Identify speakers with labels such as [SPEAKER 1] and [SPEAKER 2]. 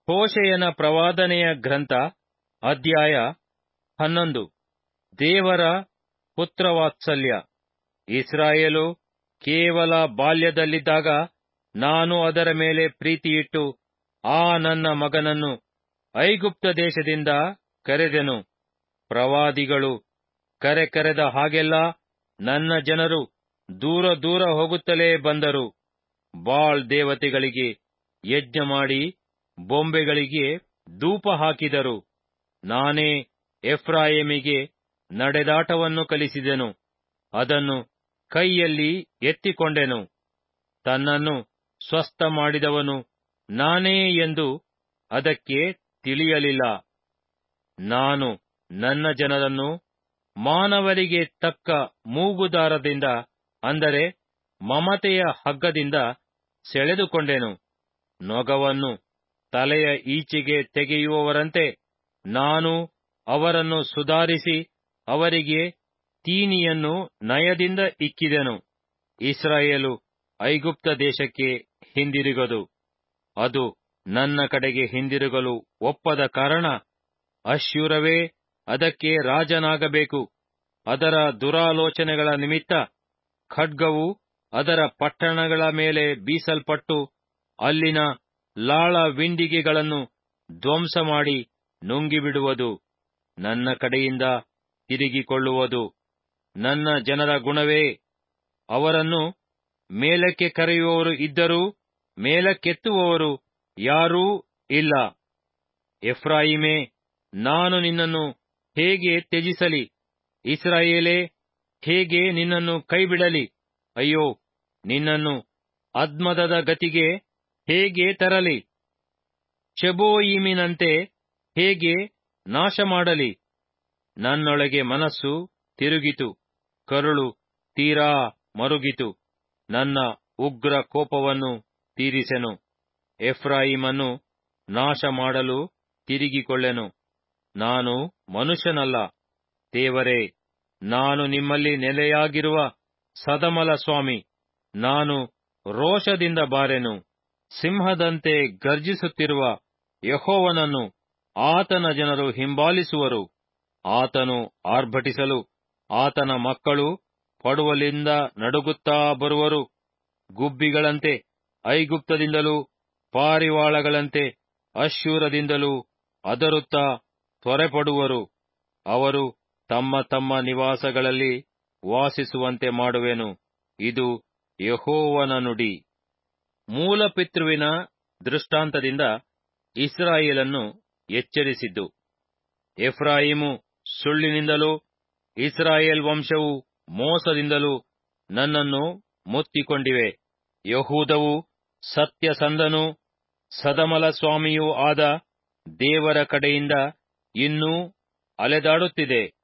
[SPEAKER 1] ಹೋಶೆಯನ ಪ್ರವಾದನೆಯ ಗ್ರಂಥ ಅಧ್ಯಾಯ ಹನ್ನೊಂದು ದೇವರ ಪುತ್ರವಾತ್ಸಲ್ಯ ಇಸ್ರಾಯೇಲು ಕೇವಲ ಬಾಲ್ಯದಲ್ಲಿದ್ದಾಗ ನಾನು ಅದರ ಮೇಲೆ ಪ್ರೀತಿಯಿಟ್ಟು ಆ ನನ್ನ ಮಗನನ್ನು ಐಗುಪ್ತ ದೇಶದಿಂದ ಕರೆದೆನು ಪ್ರವಾದಿಗಳು ಕರೆ ಕರೆದ ಹಾಗೆಲ್ಲ ನನ್ನ ಜನರು ದೂರ ದೂರ ಹೋಗುತ್ತಲೇ ಬಂದರು ಬಾಳ್ ದೇವತೆಗಳಿಗೆ ಯಜ್ಞ ಮಾಡಿ ಬೊಂಬೆಗಳಿಗೆ ಧೂಪ ಹಾಕಿದರು ನಾನೇ ಎಫ್ರಾಯೇಮಿಗೆ ನಡೆದಾಟವನ್ನು ಕಲಿಸಿದೆನು ಅದನ್ನು ಕೈಯಲ್ಲಿ ಎತ್ತಿಕೊಂಡೆನು ತನ್ನನ್ನು ಸ್ವಸ್ಥ ಮಾಡಿದವನು ನಾನೇ ಎಂದು ಅದಕ್ಕೆ ತಿಳಿಯಲಿಲ್ಲ ನಾನು ನನ್ನ ಜನರನ್ನು ಮಾನವರಿಗೆ ತಕ್ಕ ಮೂಗುದಾರದಿಂದ ಅಂದರೆ ಮಮತೆಯ ಹಗ್ಗದಿಂದ ಸೆಳೆದುಕೊಂಡೆನು ನೊಗವನ್ನು ತಲೆಯ ಈಚೆಗೆ ತೆಗೆಯುವವರಂತೆ ನಾನು ಅವರನ್ನು ಸುಧಾರಿಸಿ ಅವರಿಗೆ ತೀನಿಯನ್ನು ನಯದಿಂದ ಇಕ್ಕಿದೆನು ಇಸ್ರಾಯೇಲು ಐಗುಪ್ತ ದೇಶಕ್ಕೆ ಹಿಂದಿರುಗದು ಅದು ನನ್ನ ಕಡೆಗೆ ಹಿಂದಿರುಗಲು ಒಪ್ಪದ ಕಾರಣ ಅಶ್ಶೂರವೇ ಅದಕ್ಕೆ ರಾಜನಾಗಬೇಕು ಅದರ ದುರಾಲೋಚನೆಗಳ ನಿಮಿತ್ತ ಖಡ್ಗವು ಅದರ ಪಟ್ಟಣಗಳ ಮೇಲೆ ಬೀಸಲ್ಪಟ್ಟು ಅಲ್ಲಿನ ಲಾಳ ವಿಂಡಿಗೆಗಳನ್ನು ಧ್ವಂಸ ಮಾಡಿ ನುಂಗಿಬಿಡುವುದು ನನ್ನ ಕಡೆಯಿಂದ ತಿರುಗಿಕೊಳ್ಳುವುದು ನನ್ನ ಜನರ ಗುಣವೇ ಅವರನ್ನು ಮೇಲಕ್ಕೆ ಕರೆಯುವವರು ಇದ್ದರೂ ಮೇಲಕ್ಕೆತ್ತುವವರು ಯಾರೂ ಇಲ್ಲ ಎಫ್ರಾಯಿಮೇ ನಾನು ನಿನ್ನನ್ನು ಹೇಗೆ ತ್ಯಜಿಸಲಿ ಇಸ್ರಾಯೇಲೇ ಹೇಗೆ ನಿನ್ನನ್ನು ಕೈಬಿಡಲಿ ಅಯ್ಯೋ ನಿನ್ನನ್ನು ಅದ್ಮದದ ಗತಿಗೆ ಹೇಗೆ ತರಲಿ ಚೆಬೋಯಿಮಿನಂತೆ ಹೇಗೆ ನಾಶ ಮಾಡಲಿ ನನ್ನೊಳಗೆ ಮನಸ್ಸು ತಿರುಗಿತು ಕರುಳು ತೀರಾ ಮರುಗಿತು ನನ್ನ ಉಗ್ರ ಕೋಪವನ್ನು ತೀರಿಸೆನು ಎಫ್ರಾಯಿಮನ್ನು ನಾಶ ಮಾಡಲು ತಿರುಗಿಕೊಳ್ಳೆನು ನಾನು ಮನುಷ್ಯನಲ್ಲ ದೇವರೇ ನಾನು ನಿಮ್ಮಲ್ಲಿ ನೆಲೆಯಾಗಿರುವ ಸದಮಲ ಸ್ವಾಮಿ ನಾನು ರೋಷದಿಂದ ಬಾರೆನು ಸಿಂಹದಂತೆ ಗರ್ಜಿಸುತ್ತಿರುವ ಯಹೋವನನ್ನು ಆತನ ಜನರು ಹಿಂಬಾಲಿಸುವರು ಆತನು ಆರ್ಭಟಿಸಲು ಆತನ ಮಕ್ಕಳು ಪಡುವಲಿಂದ ನಡುಗುತ್ತಾ ಬರುವರು ಗುಬ್ಬಿಗಳಂತೆ ಐಗುಪ್ತದಿಂದಲೂ ಪಾರಿವಾಳಗಳಂತೆ ಅಶ್ಶೂರದಿಂದಲೂ ಅದರುತ್ತಾ ತ್ವರೆಪಡುವರು ಅವರು ತಮ್ಮ ತಮ್ಮ ನಿವಾಸಗಳಲ್ಲಿ ವಾಸಿಸುವಂತೆ ಮಾಡುವೆನು ಇದು ಯಹೋವನ ನುಡಿ ಮೂಲಪಿತೃವಿನ ದೃಷ್ಟಾಂತದಿಂದ ಇಸ್ರಾಯೇಲನ್ನು ಎಚ್ಚರಿಸಿದ್ದು ಎಫ್ರಾಯಿಮು ಸುಳ್ಳಿನಿಂದಲೂ ಇಸ್ರಾಯೇಲ್ ವಂಶವು ಮೋಸದಿಂದಲೂ ನನ್ನನ್ನು ಮುತ್ತಿಕೊಂಡಿವೆ ಯಹೂದವು ಸತ್ಯಸಂಧನೂ ಸದಮಲ ಸ್ವಾಮಿಯೂ ಆದ ದೇವರ ಕಡೆಯಿಂದ ಇನ್ನೂ ಅಲೆದಾಡುತ್ತಿದೆ